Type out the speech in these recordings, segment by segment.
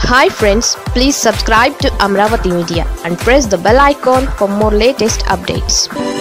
hi friends please subscribe to Amaravati media and press the bell icon for more latest updates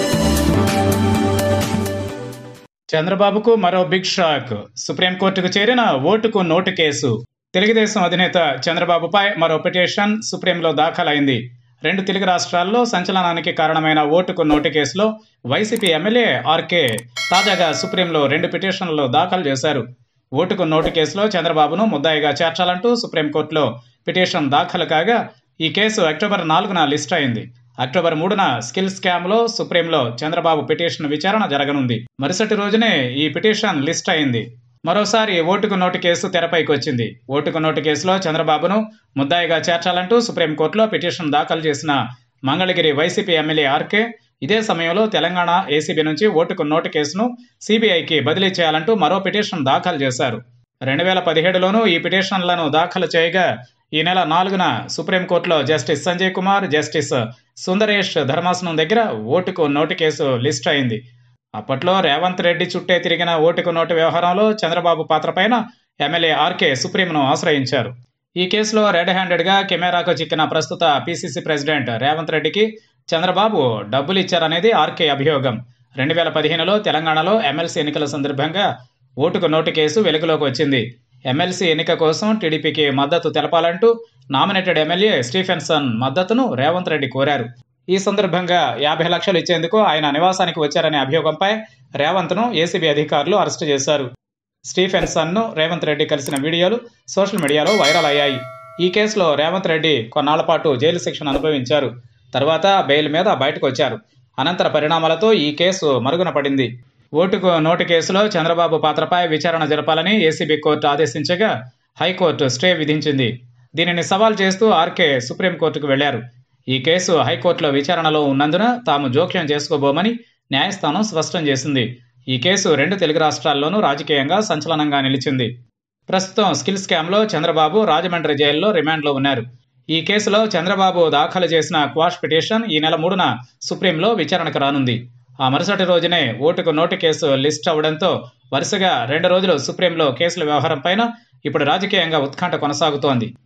చంద్రబాబుకు మరో big shock సుప్రీంకోర్టుకు చేరిన ఓటుకు note case Telugu Desam అధినేత చంద్రబాబుపై మరో పిటిషన్ సుప్రీంలో దాఖలైంది రెండు తెలుగు రాష్ట్రాల్లో సంచలనానికి కారణమైన ఓటుకు నోటు కేసులో వైసీపీ ఎమ్మెల్యే ఆర్కే తాజాగా సుప్రీంలో రెండు పిటిషన్లు దాఖలు చేశారు ఓటుకు నోటు కేసులో చంద్రబాబును ముద్దాయిగా చేర్చాలంటూ సుప్రీంకోర్టులో పిటిషన్ దాఖలు కాగా ఈ కేసు అక్టోబర్ నాలుగున లిస్ట్ అయింది అక్టోబర్ మూడున స్కిల్ స్కామ్లో సుప్రీంలో చంద్రబాబు పిటిషన్ విచారణ జరగనుంది మరుసటి రోజునే ఈ పిటిషన్ లిస్ట్ అయింది మరోసారి ఓటుకు నోటు కేసు తెరపైకి వచ్చింది ఓటుకు నోటు కేసులో చంద్రబాబును ముద్దాయిగా చేర్చాలంటూ సుప్రీంకోర్టులో పిటిషన్ దాఖలు చేసిన మంగళగిరి వైసీపీ ఎమ్మెల్యే ఆర్కే ఇదే సమయంలో తెలంగాణ ఏసీబీ నుంచి ఓటుకు నోటు కేసును సిబిఐకి బదిలీ చేయాలంటూ మరో పిటిషన్ దాఖలు చేశారు రెండు వేల పదిహేడులోనూ ఈ పిటిషన్లను దాఖలు చేయగా ఈ నెల నాలుగున సుప్రీంకోర్టులో జస్టిస్ సంజయ్ కుమార్ జస్టిస్ సుందరేష్ ధర్మాసనం దగ్గర ఓటుకు నోటు కేసు లిస్ట్ అయింది అప్పట్లో రేవంత్ రెడ్డి చుట్టే తిరిగిన ఓటుకు నోటు వ్యవహారంలో చంద్రబాబు పాత్రపైన ఎమ్మెల్యే ఆర్కే సుప్రీంను ఆశ్రయించారు ఈ కేసులో రెడ్ హ్యాండెడ్గా కెమెరాకు చిక్కిన ప్రస్తుత పీసీసీ ప్రెసిడెంట్ రేవంత్ రెడ్డికి చంద్రబాబు డబ్బులు ఇచ్చారనేది ఆర్కే అభియోగం రెండు వేల పదిహేనులో తెలంగాణలో ఎమ్మెల్సీ ఎన్నికల సందర్భంగా ఓటుకు నోటు కేసు వెలుగులోకి వచ్చింది ఎమ్మెల్సీ ఎన్నిక కోసం టీడీపీకి మద్దతు తెలపాలంటూ నామినేటెడ్ ఎమ్మెల్యే స్టీఫెన్సన్ మద్దతును రేవంత్ రెడ్డి కోరారు ఈ సందర్భంగా యాభై లక్షలు ఇచ్చేందుకు ఆయన నివాసానికి వచ్చారనే అభియోగంపై రేవంత్ను ఏసీబీ అధికారులు అరెస్టు చేశారు స్టీఫెన్సన్ను రేవంత్ రెడ్డి కలిసిన వీడియోలు సోషల్ మీడియాలో వైరల్ అయ్యాయి ఈ కేసులో రేవంత్ రెడ్డి కొన్నాళ్ల పాటు జైలు శిక్షణ అనుభవించారు తర్వాత బెయిల్ మీద బయటకు వచ్చారు అనంతర పరిణామాలతో ఈ కేసు మరుగున పడింది ఓటుకు నోటు కేసులో చంద్రబాబు పాత్రపై విచారణ జరపాలని ఏసీబీ కోర్టు ఆదేశించగా హైకోర్టు స్టే విధించింది దీనిని సవాల్ చేస్తూ ఆర్కే సుప్రీంకోర్టుకు వెళ్లారు ఈ కేసు హైకోర్టులో విచారణలో ఉన్నందున తాము జోక్యం చేసుకోబోమని న్యాయస్థానం స్పష్టం చేసింది ఈ కేసు రెండు తెలుగు రాష్ట్రాల్లోనూ రాజకీయంగా సంచలనంగా నిలిచింది ప్రస్తుతం స్కిల్ స్కామ్లో చంద్రబాబు రాజమండ్రి జైల్లో రిమాండ్లో ఉన్నారు ఈ కేసులో చంద్రబాబు దాఖలు చేసిన క్వాష్ పిటిషన్ ఈ నెల మూడున సుప్రీంలో విచారణకు రానుంది ఆ మరుసటి రోజునే ఓటుకు నోటు కేసు లిస్ట్ అవడంతో వరుసగా రెండు రోజులు సుప్రీంలో కేసుల వ్యవహారం పైన ఇప్పుడు రాజకీయంగా ఉత్కంఠ కొనసాగుతోంది